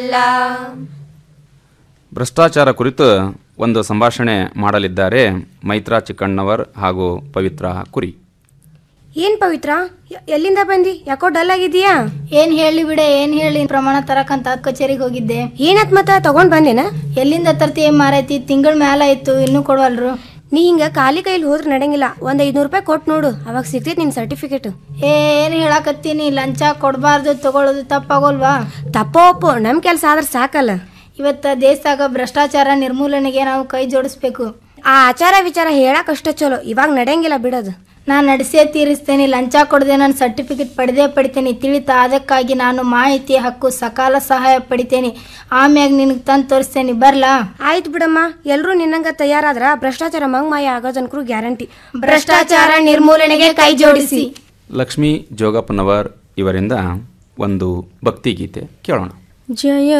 ಭ್ರಷ್ಟಾಚಾರ ಕುರಿತು ಒಂದು ಸಂಭಾಷಣೆ ಮಾಡಲಿದ್ದಾರೆ ಮೈತ್ರಾ ಚಿಕ್ಕಣ್ಣವರ್ ಹಾಗೂ ಪವಿತ್ರ ಕುರಿ ಏನ್ ಪವಿತ್ರ ಯ- ಎಲ್ಲಿಂದ ಬಂದಿ ಯಾಕೋ ಡಲ್ ಆಗಿದೀಯಾ ಏನ್ ಹೇಳಿ ಬಿಡೆ ಏನ್ ಹೇಳಿ ಪ್ರಮಾಣ ತರಕಂತ ಕಚೇರಿಗೆ ಹೋಗಿದ್ದೆ ಏನತ್ ಮತ್ತ ತಗೊಂಡ್ ಬಂದೇನ ಎಲ್ಲಿಂದ ತರ್ತಿ ಮಾರೈತಿ ತಿಂಗಳ ಮ್ಯಾಲ ಆಯ್ತು ಇನ್ನೂ ಕೊಡವಲ್ರು ನೀ ಹಿಂಗ ಖಾಲಿ ಕೈಲಿ ಹೋದ್ರೆ ನಡೆಯಂಗಿಲ್ಲ ಒಂದ್ ಐದ್ನೂರು ರೂಪಾಯಿ ಕೊಟ್ಟು ನೋಡು ಅವಾಗ ಸಿಗ್ತೈತಿ ನಿನ್ ಸರ್ಟಿಫಿಕೇಟ್ ಏನ್ ಹೇಳಕತ್ತೀನಿ ಲಂಚ ಕೊಡಬಾರ್ದು ತಗೊಳ್ಳೋದು ತಪ್ಪಾಗೋಲ್ವಾ ತಪ್ಪೋ ಒಪ್ಪು ನಮ್ ಕೆಲ್ಸ ಆದ್ರೆ ಸಾಕಲ್ಲ ಇವತ್ತ ದೇಶದಾಗ ಭ್ರಷ್ಟಾಚಾರ ನಿರ್ಮೂಲನೆಗೆ ನಾವು ಕೈ ಜೋಡಿಸ್ಬೇಕು ಆ ಆಚಾರ ವಿಚಾರ ಹೇಳಕ್ ಅಷ್ಟ ಚಲೋ ಇವಾಗ ನಡೆಯಂಗಿಲ್ಲ ಬಿಡೋದು ನಾನು ನಡೆಸೇ ತೀರಿಸ್ತೇನೆ ಲಂಚ ಕೊಡದೆ ನಾನು ಸರ್ಟಿಫಿಕೇಟ್ ಪಡೆದೇ ಪಡಿತೇನೆ ತಿಳಿತ ಅದಕ್ಕಾಗಿ ನಾನು ಮಾಹಿತಿ ಹಕ್ಕು ಸಕಾಲ ಸಹಾಯ ಪಡಿತೇನೆ ಆಮ್ಯಾಗ ನಿನಗೆ ತಂದು ತೋರಿಸ್ತೇನೆ ಬರ್ಲಾ ಆಯ್ತು ಬಿಡಮ್ಮ ಎಲ್ರೂ ನಿನ್ನಂಗ ತಯಾರಾದ್ರ ಭ್ರಷ್ಟಾಚಾರ ಮಂಗ್ ಮಾಯ ಆಗೋದನ್ಕರು ಗ್ಯಾರಂಟಿ ಭ್ರಷ್ಟಾಚಾರ ನಿರ್ಮೂಲನೆಗೆ ಕೈ ಜೋಡಿಸಿ ಲಕ್ಷ್ಮೀ ಜೋಗಪ್ಪನವರ್ ಇವರಿಂದ ಒಂದು ಭಕ್ತಿಗೀತೆ ಕೇಳೋಣ ಜಯ